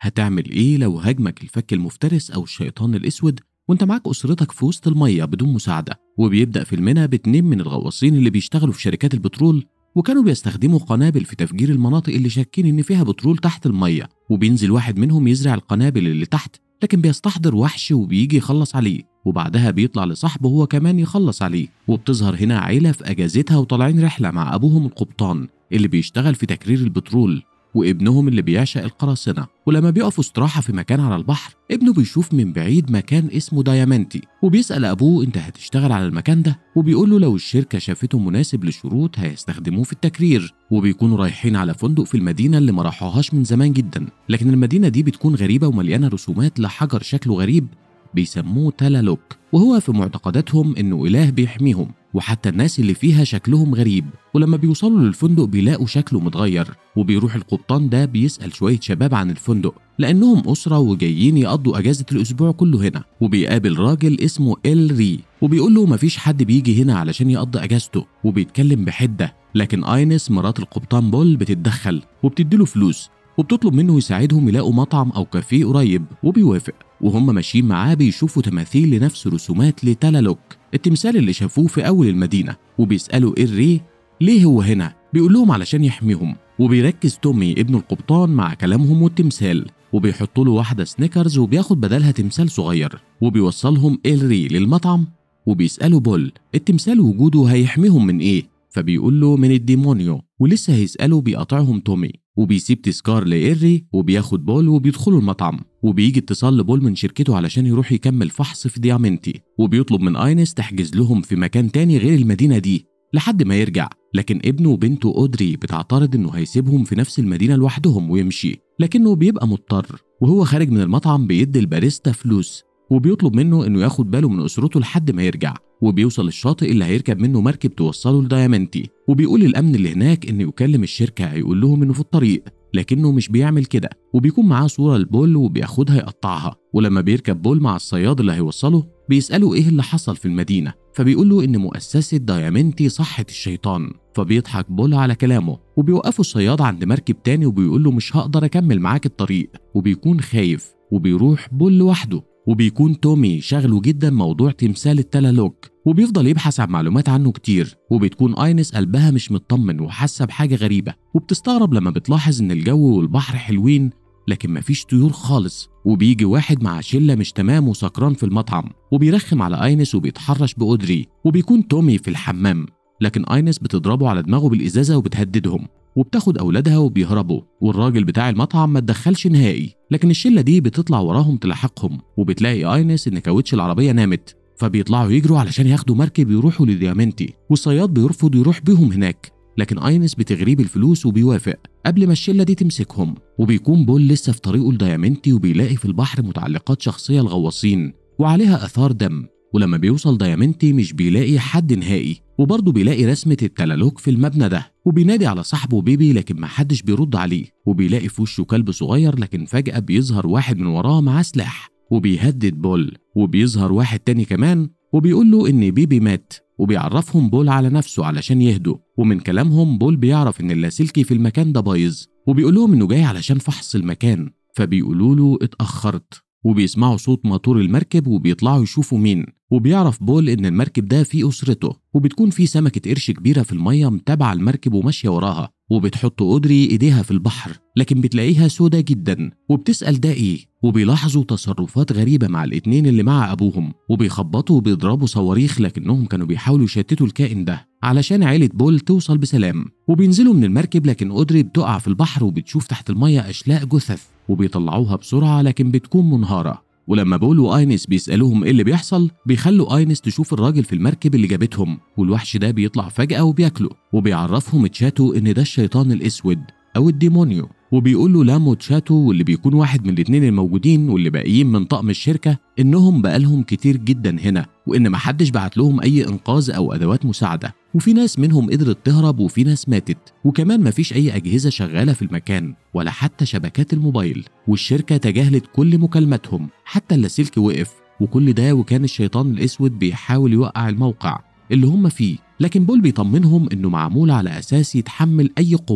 هتعمل إيه لو هاجمك الفك المفترس أو الشيطان الأسود وانت معاك أسرتك في وسط المية بدون مساعدة وبيبدأ فيلمنا باتنين من الغواصين اللي بيشتغلوا في شركات البترول وكانوا بيستخدموا قنابل في تفجير المناطق اللي شاكين إن فيها بترول تحت المية وبينزل واحد منهم يزرع القنابل اللي تحت لكن بيستحضر وحش وبيجي يخلص عليه وبعدها بيطلع لصاحبه هو كمان يخلص عليه وبتظهر هنا عيلة في أجازتها وطالعين رحلة مع أبوهم القبطان اللي بيشتغل في تكرير البترول وابنهم اللي بيعشق القراصنة ولما بيقفوا استراحة في مكان على البحر ابنه بيشوف من بعيد مكان اسمه دايامنتي وبيسأل أبوه أنت هتشتغل على المكان ده وبيقول له لو الشركة شافته مناسب للشروط هيستخدموه في التكرير وبيكونوا رايحين على فندق في المدينة اللي ما راحوهاش من زمان جدا لكن المدينة دي بتكون غريبة ومليانة رسومات لحجر شكله غريب بيسموه تلالوك وهو في معتقداتهم انه اله بيحميهم وحتى الناس اللي فيها شكلهم غريب ولما بيوصلوا للفندق بيلاقوا شكله متغير وبيروح القبطان ده بيسأل شوية شباب عن الفندق لأنهم أسرة وجايين يقضوا أجازة الأسبوع كله هنا وبيقابل راجل اسمه إل ري وبيقول له مفيش حد بيجي هنا علشان يقضي أجازته وبيتكلم بحدة لكن آينس مرات القبطان بول بتتدخل وبتديله فلوس وبتطلب منه يساعدهم يلاقوا مطعم أو كافيه قريب وبيوافق وهم ماشيين معاه بيشوفوا تماثيل لنفس رسومات لتالالوك التمثال اللي شافوه في أول المدينة وبيسألوا إيري ليه هو هنا؟ بيقول لهم علشان يحميهم وبيركز تومي ابن القبطان مع كلامهم والتمثال وبيحطوا له واحدة سنيكرز وبياخد بدلها تمثال صغير وبيوصلهم إلري للمطعم وبيسألوا بول التمثال وجوده هيحميهم من إيه؟ فبيقول له من الديمونيو ولسه هيسأله بيقاطعهم تومي وبيسيب تذكار لإيري وبياخد بول وبيدخلوا المطعم وبيجي اتصال لبول من شركته علشان يروح يكمل فحص في ديامنتي وبيطلب من اينس تحجز لهم في مكان تاني غير المدينة دي لحد ما يرجع لكن ابنه وبنته أودري بتعترض انه هيسيبهم في نفس المدينة لوحدهم ويمشي لكنه بيبقى مضطر وهو خارج من المطعم بيدي الباريستا فلوس وبيطلب منه انه ياخد باله من اسرته لحد ما يرجع وبيوصل الشاطئ اللي هيركب منه مركب توصله لدايامنتي وبيقول للامن اللي هناك انه يكلم الشركه هيقول لهم انه في الطريق لكنه مش بيعمل كده وبيكون معاه صوره لبول وبياخدها يقطعها ولما بيركب بول مع الصياد اللي هيوصله بيساله ايه اللي حصل في المدينه فبيقول له ان مؤسسه دايامنتي صحت الشيطان فبيضحك بول على كلامه وبيوقفوا الصياد عند مركب تاني وبيقول له مش هقدر اكمل معاك الطريق وبيكون خايف وبيروح بول لوحده وبيكون تومي شغله جدا موضوع تمثال التلالوك وبيفضل يبحث عن معلومات عنه كتير وبتكون اينس قلبها مش مطمن وحاسه بحاجه غريبه وبتستغرب لما بتلاحظ ان الجو والبحر حلوين لكن مفيش طيور خالص وبيجي واحد مع شله مش تمام وسكران في المطعم وبيرخم على اينس وبيتحرش باودري وبيكون تومي في الحمام لكن اينس بتضربه على دماغه بالازازه وبتهددهم وبتاخد اولادها وبيهربوا والراجل بتاع المطعم ما اتدخلش نهائي لكن الشله دي بتطلع وراهم تلاحقهم وبتلاقي اينس ان كاوتش العربيه نامت فبيطلعوا يجروا علشان ياخدوا مركب يروحوا لديامنتي والصياد بيرفض يروح بيهم هناك لكن اينس بتغريه بالفلوس وبيوافق قبل ما الشله دي تمسكهم وبيكون بول لسه في طريقه لديامنتي وبيلاقي في البحر متعلقات شخصيه الغواصين وعليها اثار دم ولما بيوصل دايامنتي مش بيلاقي حد نهائي وبرضه بيلاقي رسمة التلالوك في المبنى ده وبينادي على صاحبه بيبي لكن محدش بيرد عليه وبيلاقي في وشه كلب صغير لكن فجأة بيظهر واحد من وراه معاه سلاح وبيهدد بول وبيظهر واحد تاني كمان وبيقول له إن بيبي مات وبيعرفهم بول على نفسه علشان يهدوا ومن كلامهم بول بيعرف إن اللاسلكي في المكان ده بايظ وبيقول لهم إنه جاي علشان فحص المكان فبيقولوا له اتأخرت وبيسمعوا صوت موتور المركب وبيطلعوا يشوفوا مين وبيعرف بول ان المركب ده فيه اسرته وبتكون فيه سمكة قرش كبيرة في المية متابعة المركب وماشية وراها وبتحط أودري إيديها في البحر لكن بتلاقيها سودة جدا وبتسأل ده إيه وبيلاحظوا تصرفات غريبة مع الاتنين اللي مع أبوهم وبيخبطوا وبيضربوا صواريخ لكنهم كانوا بيحاولوا يشتتوا الكائن ده علشان عيلة بول توصل بسلام وبينزلوا من المركب لكن أودري بتقع في البحر وبتشوف تحت المية أشلاء جثث وبيطلعوها بسرعة لكن بتكون منهارة ولما بول واينس بيسالوهم ايه اللي بيحصل بيخلوا اينس تشوف الراجل في المركب اللي جابتهم والوحش ده بيطلع فجاه وبياكله وبيعرفهم تشاتو ان ده الشيطان الاسود او الديمونيو وبيقول له لامو تشاتو واللي بيكون واحد من الاتنين الموجودين واللي باقيين من طقم الشركه انهم بقالهم كتير جدا هنا وان محدش بعت لهم اي انقاذ او ادوات مساعده وفي ناس منهم قدرت تهرب وفي ناس ماتت وكمان مفيش اي اجهزه شغاله في المكان ولا حتى شبكات الموبايل والشركه تجاهلت كل مكالماتهم حتى اللاسلكي وقف وكل ده وكان الشيطان الاسود بيحاول يوقع الموقع اللي هم فيه لكن بول بيطمنهم انه معمول على اساس يتحمل اي قوه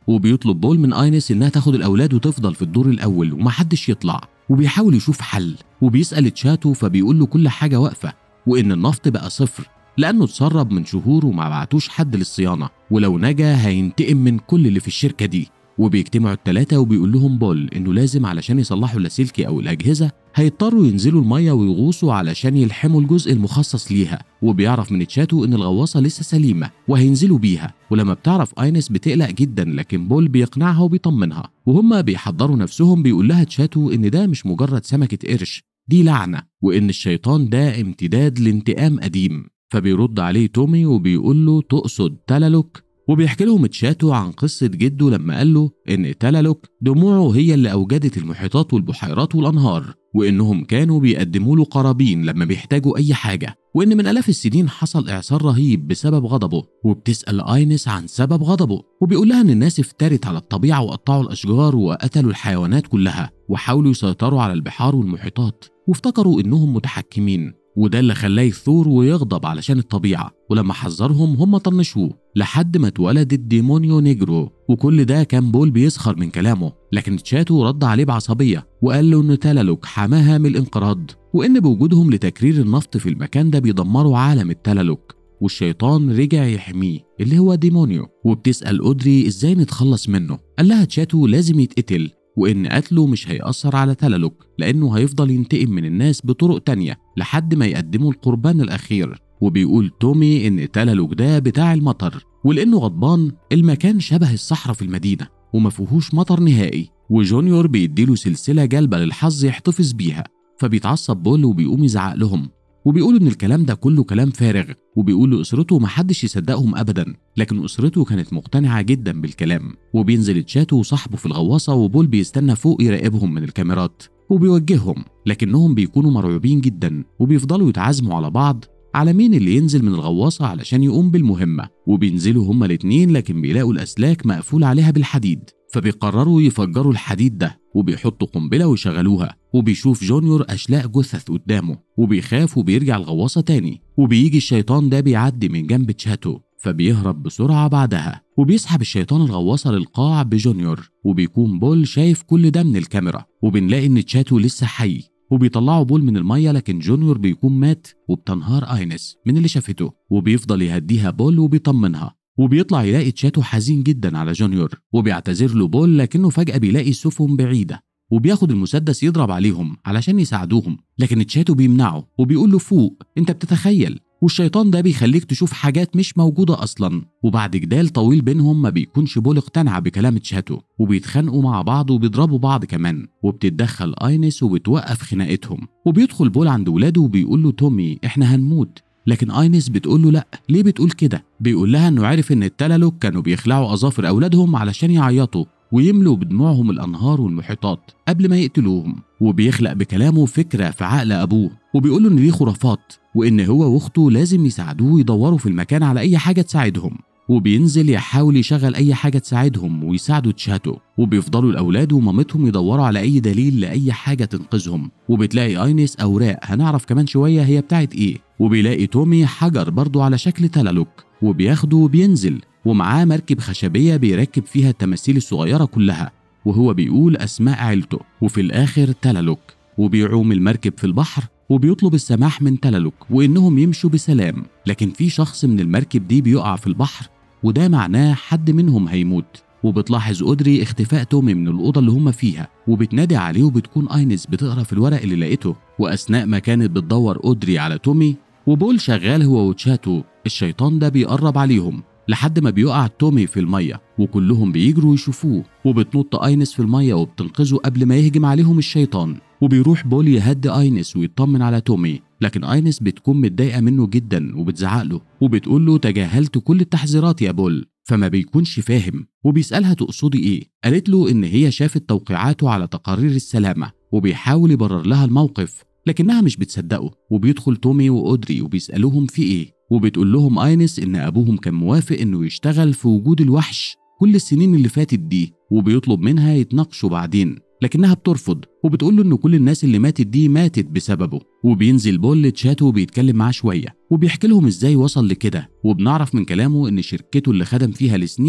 وبيطلب بول من اينس انها تاخد الاولاد وتفضل في الدور الاول ومحدش يطلع وبيحاول يشوف حل وبيسال تشاتو فبيقول له كل حاجه واقفه وان النفط بقى صفر لانه اتسرب من شهور وما بعتوش حد للصيانه ولو نجا هينتقم من كل اللي في الشركه دي وبيجتمعوا التلاتة وبيقول لهم بول إنه لازم علشان يصلحوا اللاسلكي أو الأجهزة هيضطروا ينزلوا المية ويغوصوا علشان يلحموا الجزء المخصص ليها وبيعرف من تشاتو إن الغواصة لسه سليمة وهينزلوا بيها ولما بتعرف أينس بتقلق جدا لكن بول بيقنعها وبيطمنها وهما بيحضروا نفسهم بيقول لها تشاتو إن ده مش مجرد سمكة قرش دي لعنة وإن الشيطان ده امتداد لانتقام قديم فبيرد عليه تومي وبيقول له تقصد تلالوك وبيحكي لهم تشاتو عن قصة جده لما قال له إن تلالوك دموعه هي اللي أوجدت المحيطات والبحيرات والأنهار وإنهم كانوا بيقدموا له قرابين لما بيحتاجوا أي حاجة وإن من آلاف السنين حصل إعصار رهيب بسبب غضبه وبتسأل آينس عن سبب غضبه وبيقول لها إن الناس افترت على الطبيعة وقطعوا الأشجار وقتلوا الحيوانات كلها وحاولوا يسيطروا على البحار والمحيطات وافتكروا إنهم متحكمين وده اللي خلاه يثور ويغضب علشان الطبيعة ولما حذرهم هم طنشوه لحد ما اتولد الديمونيو نيجرو وكل ده كان بول بيسخر من كلامه لكن تشاتو رد عليه بعصبية وقال له إن تلالوك حماها من الانقراض وإن بوجودهم لتكرير النفط في المكان ده بيدمروا عالم التلالوك والشيطان رجع يحميه اللي هو ديمونيو وبتسأل أودري إزاي نتخلص منه قال لها تشاتو لازم يتقتل وإن قتله مش هيأثر على تلالوك لأنه هيفضل ينتقم من الناس بطرق تانية لحد ما يقدموا القربان الأخير وبيقول تومي إن تلالوك ده بتاع المطر ولأنه غضبان المكان شبه الصحراء في المدينة وما فيهوش مطر نهائي وجونيور بيديله سلسلة جلبة للحظ يحتفظ بيها فبيتعصب بول وبيقوم يزعق لهم وبيقولوا ان الكلام ده كله كلام فارغ وبيقول لاسرته محدش يصدقهم ابدا لكن اسرته كانت مقتنعه جدا بالكلام وبينزل تشاتو وصاحبه في الغواصه وبول بيستنى فوق يراقبهم من الكاميرات وبيوجههم لكنهم بيكونوا مرعوبين جدا وبيفضلوا يتعازموا على بعض على مين اللي ينزل من الغواصة علشان يقوم بالمهمة وبينزلوا هما الاتنين لكن بيلاقوا الأسلاك مقفول عليها بالحديد فبيقرروا يفجروا الحديد ده وبيحطوا قنبلة ويشغلوها وبيشوف جونيور أشلاء جثث قدامه وبيخاف وبيرجع الغواصة تاني وبيجي الشيطان ده بيعدي من جنب تشاتو فبيهرب بسرعة بعدها وبيسحب الشيطان الغواصة للقاع بجونيور وبيكون بول شايف كل ده من الكاميرا وبنلاقي إن تشاتو لسه حي وبيطلعوا بول من المية لكن جونيور بيكون مات وبتنهار اينس من اللي شافته وبيفضل يهديها بول وبيطمنها وبيطلع يلاقي تشاتو حزين جدا على جونيور وبيعتذر له بول لكنه فجأة بيلاقي سفن بعيدة وبياخد المسدس يضرب عليهم علشان يساعدوهم لكن تشاتو بيمنعه وبيقول له فوق انت بتتخيل والشيطان ده بيخليك تشوف حاجات مش موجودة أصلا وبعد جدال طويل بينهم ما بيكونش بول اقتنع بكلام تشاتو وبيتخانقوا مع بعض وبيضربوا بعض كمان وبتتدخل اينس وبتوقف خناقتهم وبيدخل بول عند ولاده وبيقول له تومي احنا هنموت لكن اينس بتقول له لا ليه بتقول كده بيقول لها انه عارف ان التلالوك كانوا بيخلعوا اظافر اولادهم علشان يعيطوا ويملوا بدموعهم الانهار والمحيطات قبل ما يقتلوهم وبيخلق بكلامه فكره في عقل ابوه وبيقول له ان دي خرافات وان هو واخته لازم يساعدوه يدوروا في المكان على اي حاجه تساعدهم وبينزل يحاول يشغل اي حاجه تساعدهم ويساعدوا تشاتو وبيفضلوا الاولاد ومامتهم يدوروا على اي دليل لاي حاجه تنقذهم وبتلاقي اينس اوراق هنعرف كمان شويه هي بتاعت ايه وبيلاقي تومي حجر برضه على شكل تلالوك وبياخده وبينزل ومعاه مركب خشبيه بيركب فيها التماثيل الصغيره كلها وهو بيقول اسماء عيلته وفي الاخر تلالوك وبيعوم المركب في البحر وبيطلب السماح من تلالوك وانهم يمشوا بسلام لكن في شخص من المركب دي بيقع في البحر وده معناه حد منهم هيموت وبتلاحظ أودري اختفاء تومي من الأوضة اللي هما فيها وبتنادي عليه وبتكون أينس بتقرا في الورق اللي لقيته وأثناء ما كانت بتدور أودري على تومي وبول شغال هو وتشاتو الشيطان ده بيقرب عليهم لحد ما بيقع تومي في المية وكلهم بيجروا يشوفوه وبتنط أينس في المية وبتنقذه قبل ما يهجم عليهم الشيطان وبيروح بول يهدي أينس ويطمن على تومي لكن أينس بتكون متضايقة منه جدا وبتزعق له وبتقول له تجاهلت كل التحذيرات يا بول فما بيكونش فاهم وبيسألها تقصدي إيه قالت له إن هي شافت توقيعاته على تقارير السلامة وبيحاول يبرر لها الموقف لكنها مش بتصدقه وبيدخل تومي وأودري وبيسألوهم في إيه وبتقول لهم اينس ان ابوهم كان موافق انه يشتغل في وجود الوحش كل السنين اللي فاتت دي وبيطلب منها يتناقشوا بعدين لكنها بترفض وبتقول له ان كل الناس اللي ماتت دي ماتت بسببه وبينزل بول تشاتو وبيتكلم معاه شويه وبيحكي لهم ازاي وصل لكده وبنعرف من كلامه ان شركته اللي خدم فيها لسنين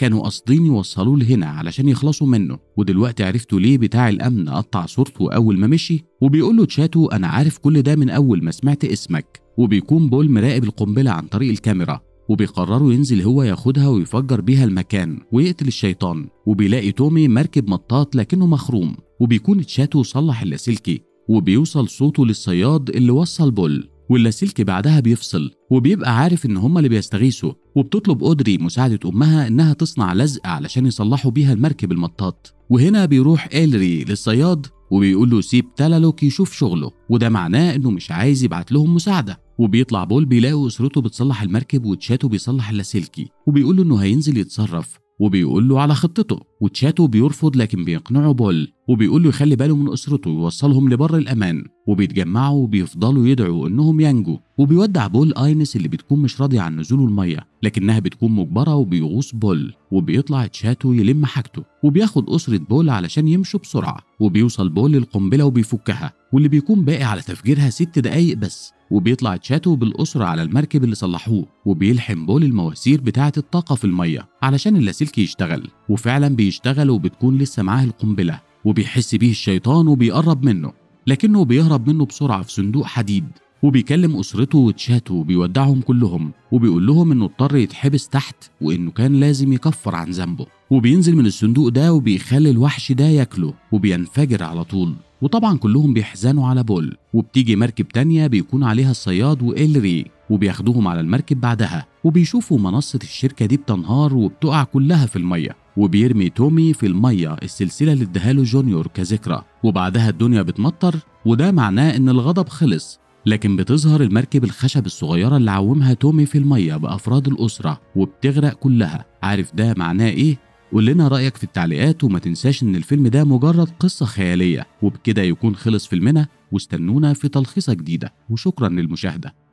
كانوا قاصدين يوصلوه لهنا علشان يخلصوا منه ودلوقتي عرفتوا ليه بتاع الامن قطع صورته اول ما مشي وبيقول له تشاتو انا عارف كل ده من اول ما سمعت اسمك وبيكون بول مراقب القنبله عن طريق الكاميرا وبيقرروا ينزل هو ياخدها ويفجر بيها المكان ويقتل الشيطان وبيلاقي تومي مركب مطاط لكنه مخروم وبيكون تشاتو صلح اللاسلكي وبيوصل صوته للصياد اللي وصل بول واللاسلكي بعدها بيفصل وبيبقى عارف ان هما اللي بيستغيثوا وبتطلب اودري مساعدة امها انها تصنع لزق علشان يصلحوا بيها المركب المطاط وهنا بيروح إلري للصياد وبيقول له سيب تلالوك يشوف شغله وده معناه انه مش عايز يبعت لهم مساعدة وبيطلع بول بيلاقوا اسرته بتصلح المركب وتشاتو بيصلح اللاسلكي وبيقول له انه هينزل يتصرف وبيقول له على خطته وتشاتو بيرفض لكن بيقنعه بول وبيقول له يخلي باله من اسرته ويوصلهم لبر الامان وبيتجمعوا وبيفضلوا يدعوا انهم ينجوا وبيودع بول اينس اللي بتكون مش راضيه عن نزول الميه لكنها بتكون مجبره وبيغوص بول وبيطلع تشاتو يلم حاجته وبياخد اسره بول علشان يمشوا بسرعه وبيوصل بول للقنبله وبيفكها واللي بيكون باقي على تفجيرها ست دقايق بس وبيطلع تشاتو بالأسرة على المركب اللي صلحوه وبيلحم بول المواسير بتاعة الطاقة في المية علشان اللاسلكي يشتغل وفعلا بيشتغل وبتكون لسه معاه القنبلة وبيحس بيه الشيطان وبيقرب منه لكنه بيهرب منه بسرعة في صندوق حديد وبيكلم أسرته وتشاتو وبيودعهم كلهم وبيقول لهم إنه اضطر يتحبس تحت وإنه كان لازم يكفر عن ذنبه وبينزل من الصندوق ده وبيخلي الوحش ده ياكله وبينفجر على طول وطبعا كلهم بيحزنوا على بول وبتيجي مركب تانية بيكون عليها الصياد وإلري وبياخدوهم على المركب بعدها وبيشوفوا منصة الشركة دي بتنهار وبتقع كلها في المية وبيرمي تومي في المية السلسلة اللي اداها جونيور كذكرى وبعدها الدنيا بتمطر وده معناه إن الغضب خلص لكن بتظهر المركب الخشب الصغيرة اللي عومها تومي في المية بأفراد الأسرة وبتغرق كلها عارف ده معناه إيه؟ قول لنا رأيك في التعليقات وما تنساش إن الفيلم ده مجرد قصة خيالية وبكده يكون خلص فيلمنا واستنونا في تلخيصة جديدة وشكرا للمشاهدة